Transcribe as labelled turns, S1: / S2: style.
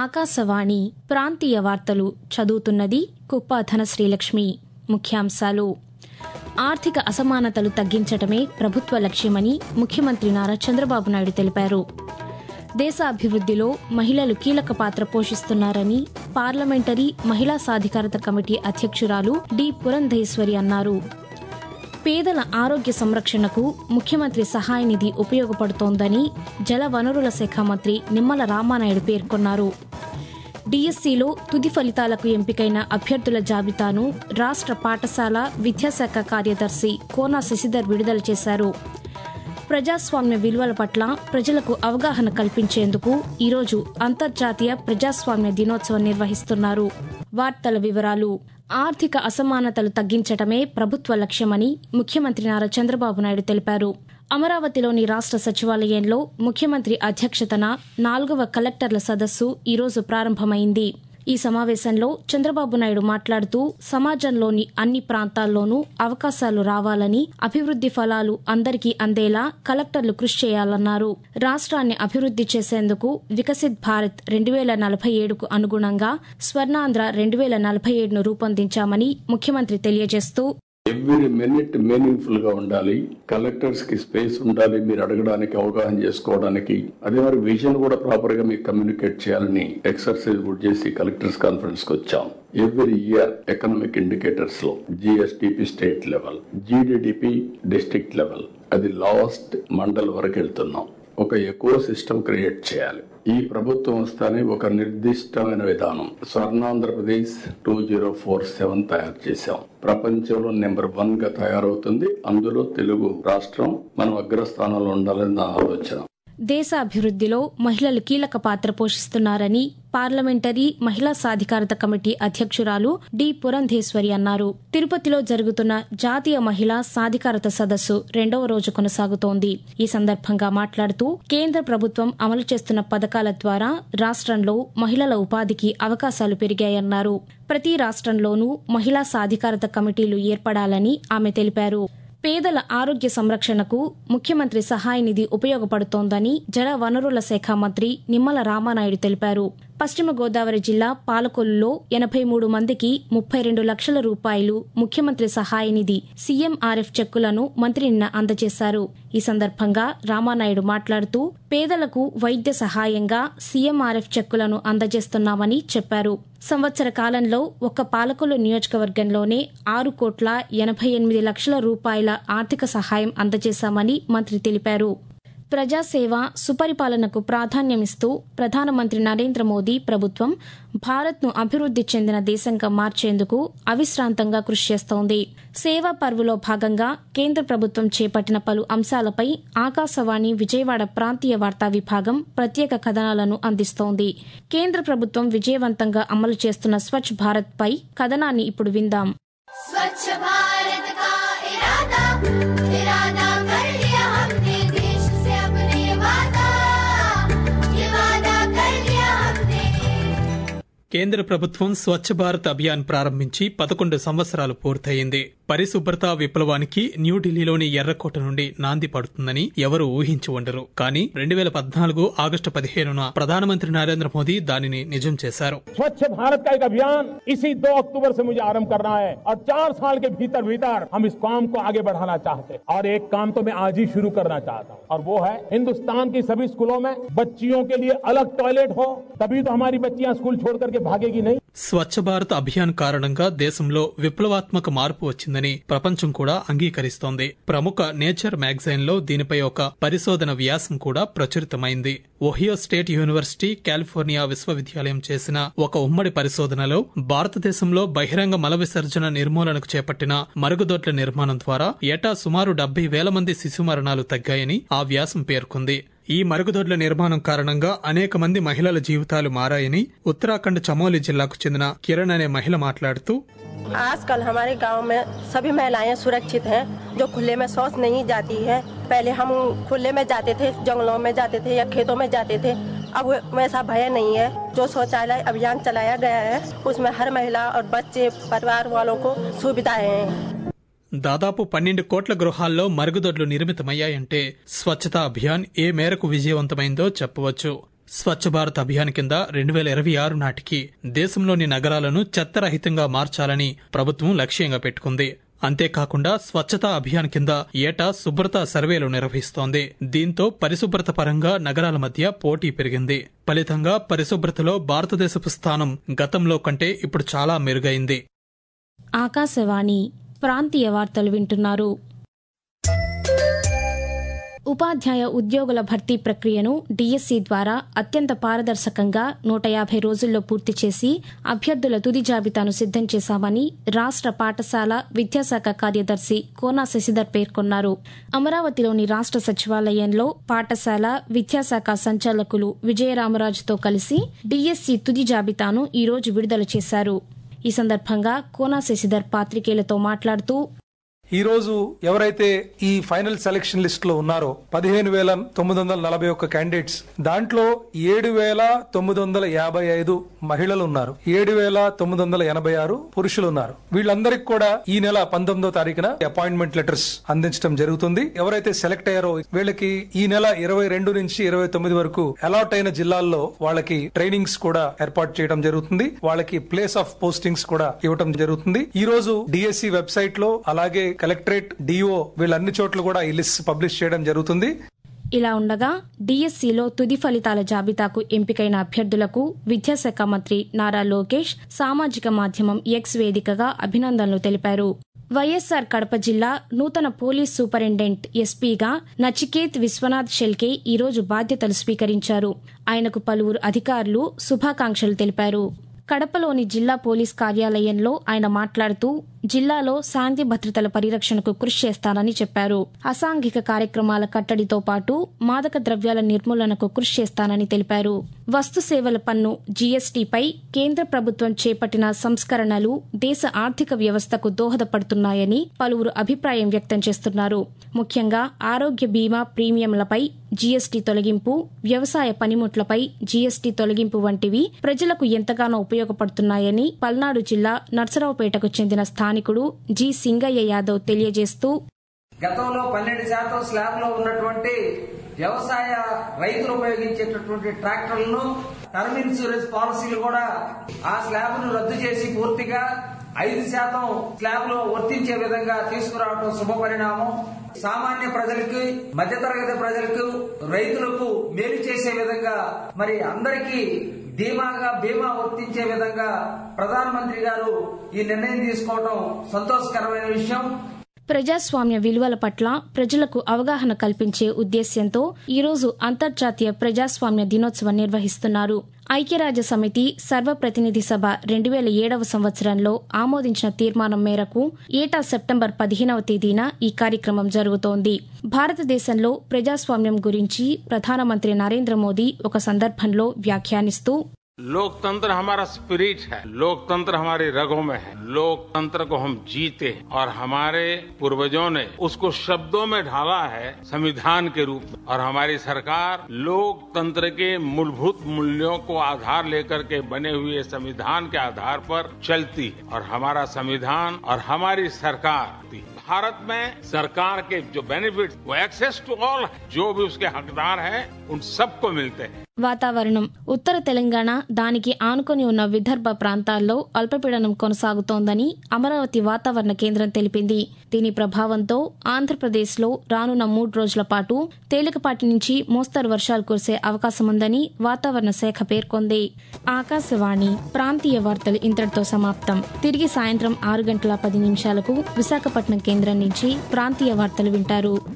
S1: ఆకాశవాణి ప్రాంతీయ వార్తలు చదువుతున్నది కుప్ప ధనశ్రీలక్ష్మి ముఖ్యాంశాలు ఆర్థిక అసమానతలు తగ్గించటమే ప్రభుత్వ లక్ష్యమని ముఖ్యమంత్రి నారా చంద్రబాబు నాయుడు తెలిపారు దేశ అభివృద్దిలో మహిళలు కీలక పాత్ర పోషిస్తున్నారని పార్లమెంటరీ మహిళా సాధికారత కమిటీ అధ్యక్షురాలు డి పురంధేశ్వరి అన్నారు పేదల ఆరోగ్య సంరక్షణకు ముఖ్యమంత్రి సహాయ నిధి ఉపయోగపడుతోందని జల వనరుల శాఖ మంత్రి నిమ్మల రామానాయుడు పేర్కొన్నారు డిఎస్సిలో తుది ఫలితాలకు ఎంపికైన అభ్యర్థుల జాబితాను రాష్ట్ర పాఠశాల విద్యాశాఖ కార్యదర్శి కోనా శశిధర్ విడుదల చేశారు ప్రజాస్వామ్య విలువల పట్ల ప్రజలకు అవగాహన కల్పించేందుకు ఈరోజు అంతర్జాతీయ ప్రజాస్వామ్య దినోత్సవం నిర్వహిస్తున్నారు వార్తల వివరాలు ఆర్థిక అసమానతలు తగ్గించటమే ప్రభుత్వ లక్ష్యమని ముఖ్యమంత్రి నారా చంద్రబాబు నాయుడు తెలిపారు అమరావతిలోని రాష్ట్ర సచివాలయంలో ముఖ్యమంత్రి అధ్యక్షతన నాలుగవ కలెక్టర్ల సదస్సు ఈరోజు ప్రారంభమైంది ఈ సమావేశంలో చంద్రబాబు నాయుడు మాట్లాడుతూ సమాజంలోని అన్ని ప్రాంతాల్లోనూ అవకాశాలు రావాలని అభివృద్ది ఫలాలు అందరికీ అందేలా కలెక్టర్లు కృషి చేయాలన్నారు రాష్ట్రాన్ని అభివృద్ది చేసేందుకు వికసిత్ భారత్ రెండు వేల నలభై ఏడుకు అనుగుణంగా స్వర్ణాంధ్ర రెండు వేల నలభై ఏడును రూపొందించామని ముఖ్యమంత్రి తెలియజేస్తూ
S2: ఎవ్రీ మినిట్ మీనింగ్ఫుల్ గా ఉండాలి కలెక్టర్స్ కి స్పేస్ ఉండాలి మీరు అడగడానికి అవగాహన చేసుకోవడానికి అదే మరి విజన్ కూడా ప్రాపర్ గా మీకు కమ్యూనికేట్ చేయాలని ఎక్సర్సైజ్ కూడా చేసి కలెక్టర్స్ కాన్ఫరెన్స్ కి వచ్చాం ఎవ్రీ ఇయర్ ఎకనామిక్ ఇండికేటర్స్ లో G S T P state level G D D P district level అది లాస్ట్ మండల్ వరకు వెళ్తున్నాం ఒక ఎక్కువ సిస్టమ్ క్రియేట్ చేయాలి ఈ ప్రభుత్వం వస్తానే ఒక నిర్దిష్టమైన విధానం Swarnandhra Pradesh two zero four seven తయారు చేశాం ప్రపంచంలో నెంబర్ వన్ గా తయారవుతుంది అందులో తెలుగు రాష్ట్రం మనం అగ్రస్థానంలో ఉండాలని నా ఆలోచన
S1: దేశ అభివృద్దిలో మహిళలు కీలక పాత్ర పోషిస్తున్నారని పార్లమెంటరీ మహిళా సాధికారత కమిటీ అధ్యక్షురాలు డి పురంధేశ్వరి అన్నారు తిరుపతిలో జరుగుతున్న జాతీయ మహిళా సాధికారత సదస్సు రెండవ రోజు కొనసాగుతోంది ఈ సందర్భంగా మాట్లాడుతూ కేంద్ర ప్రభుత్వం అమలు చేస్తున్న పథకాల ద్వారా రాష్ట్రంలో మహిళల ఉపాధికి అవకాశాలు పెరిగాయన్నారు ప్రతి రాష్ట్రంలోనూ మహిళా సాధికారత కమిటీలు ఏర్పడాలని ఆమె తెలిపారు పేదల ఆరోగ్య సంరక్షణకు ముఖ్యమంత్రి సహాయ నిధి ఉపయోగపడుతోందని జల వనరుల శాఖ మంత్రి నిమ్మల రామానాయుడు తెలిపారు పశ్చిమ గోదావరి జిల్లా పాలకొల్లులో ఎనభై మూడు మందికి ముప్పై రెండు లక్షల రూపాయలు ముఖ్యమంత్రి సహాయ నిధి సీఎంఆర్ఎఫ్ చెక్కులను మంత్రి నిన్న అందజేశారు ఈ సందర్భంగా రామానాయుడు మాట్లాడుతూ పేదలకు వైద్య సహాయంగా సీఎంఆర్ఎఫ్ చెక్కులను అందజేస్తున్నామని చెప్పారు సంవత్సర కాలంలో ఒక్క పాలకొల్లు నియోజకవర్గంలోనే ఆరు కోట్ల ఎనభై ఎనిమిది లక్షల రూపాయల ఆర్థిక సహాయం అందజేశామని మంత్రి తెలిపారు ప్రజాసేవ సుపరిపాలనకు ప్రాధాన్యమిస్తూ ప్రధానమంత్రి నరేంద్ర మోదీ ప్రభుత్వం భారత్ను అభివృద్ది చెందిన దేశంగా మార్చేందుకు అవిశ్రాంతంగా కృషి చేస్తోంది సేవా పర్వులో భాగంగా కేంద్ర ప్రభుత్వం చేపట్టిన పలు అంశాలపై ఆకాశవాణి విజయవాడ ప్రాంతీయ వార్తా విభాగం ప్రత్యేక కథనాలను అందిస్తోంది కేంద్ర ప్రభుత్వం విజయవంతంగా అమలు చేస్తున్న స్వచ్ఛ భారత్ పై కథనాన్ని ఇప్పుడు విందాం
S3: स्वच्छ भारत का इरादा इरादा कर लिया हमने देश से अपने वादा ये वादा कर लिया हमने
S4: కేంద్ర ప్రభుత్వం స్వచ్ఛ భారత్ అభియాన్ ప్రారంభించి పదకొండు సంవత్సరాలు పూర్తయింది పరిశుభ్రత విప్లవానికి న్యూఢిల్లీలోని ఎర్రకోట నుండి నాంది పడుతుందని ఎవరు ఊహించి ఉండరు కానీ రెండు వేల పద్నాలుగు ఆగస్టు పదిహేనున ప్రధానమంత్రి నరేంద్ర మోదీ దానిని నిజం చేశారు
S5: स्वच्छ भारत का एक अभियान इसी दो अक्टूबर से मुझे आरंभ करना है और चार साल के भीतर भीतर हम इस काम को आगे बढ़ाना चाहते हैं और एक काम तो मैं आज ही शुरू करना चाहता हूँ और वो है हिंदुस्तान की सभी स्कूलों में बच्चियों के लिए अलग टॉयलेट हो तभी तो हमारी बच्चियां स्कूल छोड़ करके भागेगी नहीं
S4: స్వచ్ఛ భారత్ అభియాన్ కారణంగా దేశంలో విప్లవాత్మక మార్పు వచ్చిందని ప్రపంచం కూడా అంగీకరిస్తోంది ప్రముఖ నేచర్ మ్యాగజైన్ లో దీనిపై ఒక పరిశోధన వ్యాసం కూడా ప్రచురితమైంది ఒహియో స్టేట్ యూనివర్సిటీ కాలిఫోర్నియా విశ్వవిద్యాలయం చేసిన ఒక ఉమ్మడి పరిశోధనలో భారతదేశంలో బహిరంగ మల విసర్జన నిర్మూలనకు చేపట్టిన మరుగుదొడ్ల నిర్మాణం ద్వారా ఏటా సుమారు డెబ్బై వేల మంది శిశు మరణాలు తగ్గాయని ఆ వ్యాసం పేర్కొంది ఈ మరుగుదొడ్ల నిర్మాణం కారణంగా అనేక మంది మహిళల జీవితాలు మారాయని ఉత్తరాఖండ్ చమోలి జిల్లాకు చెందిన కిరణ్ అనే మహిళ మాట్లాడుతూ
S6: आजकल हमारे गांव में सभी महिलाएं सुरक्षित हैं जो खुले में शौच नहीं जाती है पहले हम खुले में जाते थे जंगलों में जाते थे या खेतों में जाते थे अब वैसा भय नहीं है जो शौचालय अभियान चलाया गया है उसमें हर महिला और बच्चे परिवार वालों को सुविधाएं हैं
S4: దాదాపు పన్నెండు కోట్ల గృహాల్లో మరుగుదొడ్లు నిర్మితమయ్యాయంటే స్వచ్ఛతా అభియాన్ ఏ మేరకు విజయవంతమైందో చెప్పవచ్చు స్వచ్ఛ భారత్ అభియాన్ కింద రెండు వేల ఇరవై ఆరు నాటికి దేశంలోని నగరాలను చెత్తరహితంగా మార్చాలని ప్రభుత్వం లక్ష్యంగా పెట్టుకుంది అంతేకాకుండా స్వచ్ఛతా అభియాన్ కింద ఏటా శుభ్రత సర్వేలు నిర్వహిస్తోంది దీంతో పరిశుభ్రత పరంగా నగరాల మధ్య పోటీ పెరిగింది ఫలితంగా పరిశుభ్రతలో భారతదేశపు స్థానం గతంలో కంటే ఇప్పుడు చాలా మెరుగైంది
S1: ఆకాశవాణి ప్రాంతీయ వార్తలు వింటున్నారు ఉపాధ్యాయ ఉద్యోగుల భర్తీ ప్రక్రియను డిఎస్సి ద్వారా అత్యంత పారదర్శకంగా నూట యాభై రోజుల్లో పూర్తి చేసి అభ్యర్థుల తుది జాబితాను సిద్దం చేశామని రాష్ట పాఠశాల విద్యాశాఖ కార్యదర్శి కోనా శశిధర్ పేర్కొన్నారు అమరావతిలోని రాష్ట సచివాలయంలో పాఠశాల విద్యాశాఖ సంచాలకులు విజయరామరాజుతో కలిసి డిఎస్సి తుది జాబితాను ఈ రోజు విడుదల చేశారు ఈ సందర్భంగా కోనా శశిధర్ పాత్రికేయులతో మాట్లాడుతూ
S7: ఈ రోజు ఎవరైతే ఈ ఫైనల్ సెలక్షన్ లిస్ట్ లో ఉన్నారో పదిహేను వేల తొమ్మిది వందల నలభై ఒక్క క్యాండిడేట్స్ దాంట్లో ఏడు వేల తొమ్మిది వందల యాభై ఐదు మహిళలు ఉన్నారు ఏడు వేల తొమ్మిది వందల ఎనభై ఆరు పురుషులు ఉన్నారు వీళ్ళందరికీ కూడా ఈ నెల పంతొమ్మిదో తారీఖున అపాయింట్మెంట్ లెటర్స్ అందించడం జరుగుతుంది ఎవరైతే సెలెక్ట్ అయ్యారో వీళ్ళకి ఈ నెల ఇరవై రెండు నుంచి ఇరవై తొమ్మిది వరకు అలాట్ అయిన జిల్లాల్లో వాళ్ళకి ట్రైనింగ్స్ కూడా ఏర్పాటు చేయడం జరుగుతుంది వాళ్ళకి ప్లేస్ ఆఫ్ పోస్టింగ్స్ కూడా ఇవ్వడం జరుగుతుంది ఈ రోజు డిఎస్సి వెబ్సైట్ లో అలాగే కలెక్టరేట్ డిఓ వీళ్ళన్ని చోట్ల కూడా ఈ లిస్ట్ పబ్లిష్ చేయడం జరుగుతుంది
S1: ఇలా ఉండగా డిఎస్సిలో తుది ఫలితాల జాబితాకు ఎంపికైన అభ్యర్థులకు విద్యాశాఖ మంత్రి నారా లోకేష్ సామాజిక మాధ్యమం ఎక్స్ వేదికగా అభినందనలు తెలిపారు వైఎస్సార్ కడప జిల్లా నూతన పోలీస్ సూపరింటెండెంట్ ఎస్పీగా నచికేత్ విశ్వనాథ్ షెల్కే ఈరోజు బాధ్యతలు స్వీకరించారు ఆయనకు పలువురు అధికారులు శుభాకాంక్షలు తెలిపారు కడపలోని జిల్లా పోలీస్ కార్యాలయంలో ఆయన మాట్లాడుతూ జిల్లాలో శాంతి భద్రతల పరిరక్షణకు కృషి చేస్తానని చెప్పారు అసాంఘిక కార్యక్రమాల కట్టడితో పాటు మాదక ద్రవ్యాల నిర్మూలనకు కృషి చేస్తానని తెలిపారు వస్తు సేవల పన్ను జీఎస్టీపై కేంద్ర ప్రభుత్వం చేపట్టిన సంస్కరణలు దేశ ఆర్థిక వ్యవస్థకు దోహదపడుతున్నాయని పలువురు అభిప్రాయం వ్యక్తం చేస్తున్నారు ముఖ్యంగా ఆరోగ్య బీమా ప్రీమియంలపై జీఎస్టీ తొలగింపు వ్యవసాయ పనిముట్లపై జీఎస్టీ తొలగింపు వంటివి ప్రజలకు ఎంతగానో ఉపయోగపడుతున్నాయని పల్నాడు జిల్లా నర్సరావుపేటకు చెందిన స్థానికుడు జి సింగయ్య యాదవ్ తెలియజేస్తూ
S8: గతంలో పన్నెండు శాతం స్లాబ్ లో ఉన్నటువంటి వ్యవసాయ రైతులు ఉపయోగించేటటువంటి ట్రాక్టర్లను టర్మ్ ఇన్సూరెన్స్ పాలసీలు కూడా ఆ స్లాబ్ ను రద్దు చేసి పూర్తిగా ఐదు శాతం స్లాబ్ లో వర్తించే విధంగా తీసుకురావడం శుభ పరిణామం సామాన్య ప్రజలకు మధ్యతరగతి ప్రజలకు రైతులకు మేలు చేసే విధంగా మరి అందరికీ ధీమాగా బీమా వర్తించే విధంగా ప్రధానమంత్రి గారు ఈ నిర్ణయం తీసుకోవడం సంతోషకరమైన విషయం
S1: ప్రజాస్వామ్య విలువల పట్ల ప్రజలకు అవగాహన కల్పించే ఉద్దేశ్యంతో ఈరోజు అంతర్జాతీయ ప్రజాస్వామ్య దినోత్సవం నిర్వహిస్తున్నారు ఐక్యరాజ్య సమితి సర్వప్రతినిధి సభ రెండు వేల ఏడవ సంవత్సరంలో ఆమోదించిన తీర్మానం మేరకు ఏటా సెప్టెంబర్ పదిహేనవ తేదీన ఈ కార్యక్రమం జరుగుతోంది భారతదేశంలో ప్రజాస్వామ్యం గురించి ప్రధానమంత్రి నరేంద్ర మోదీ ఒక సందర్భంలో వ్యాఖ్యానిస్తూ
S9: लोकतंत्र हमारा स्पिरिट है लोकतंत्र हमारी रगों में है लोकतंत्र को हम जीते हैं और हमारे पूर्वजों ने उसको शब्दों में ढाला है संविधान के रूप में और हमारी सरकार लोकतंत्र के मूलभूत मूल्यों को आधार लेकर के बने हुए संविधान के आधार पर चलती है और हमारा संविधान और हमारी सरकार भारत में सरकार के जो बेनिफिट वो एक्सेस टू ऑल जो भी उसके हकदार हैं उन सबको मिलते हैं
S1: వాతావరణం ఉత్తర తెలంగాణ దానికి ఆనుకొని ఉన్న విదర్భ ప్రాంతాల్లో అల్పపీడనం కొనసాగుతోందని అమరావతి వాతావరణ కేంద్రం తెలిపింది దీని ప్రభావంతో ఆంధ్రప్రదేశ్లో రానున్న మూడు రోజుల పాటు తేలికపాటి నుంచి మోస్తరు వర్షాలు కురిసే అవకాశముందని వాతావరణ శాఖ పేర్కొంది ఆకాశవాణి ప్రాంతీయ వార్తలు ఇంతటితో సమాప్తం తిరిగి సాయంత్రం ఆరు గంటల పది నిమిషాలకు విశాఖపట్నం కేంద్రం నుంచి ప్రాంతీయ వార్తలు వింటారు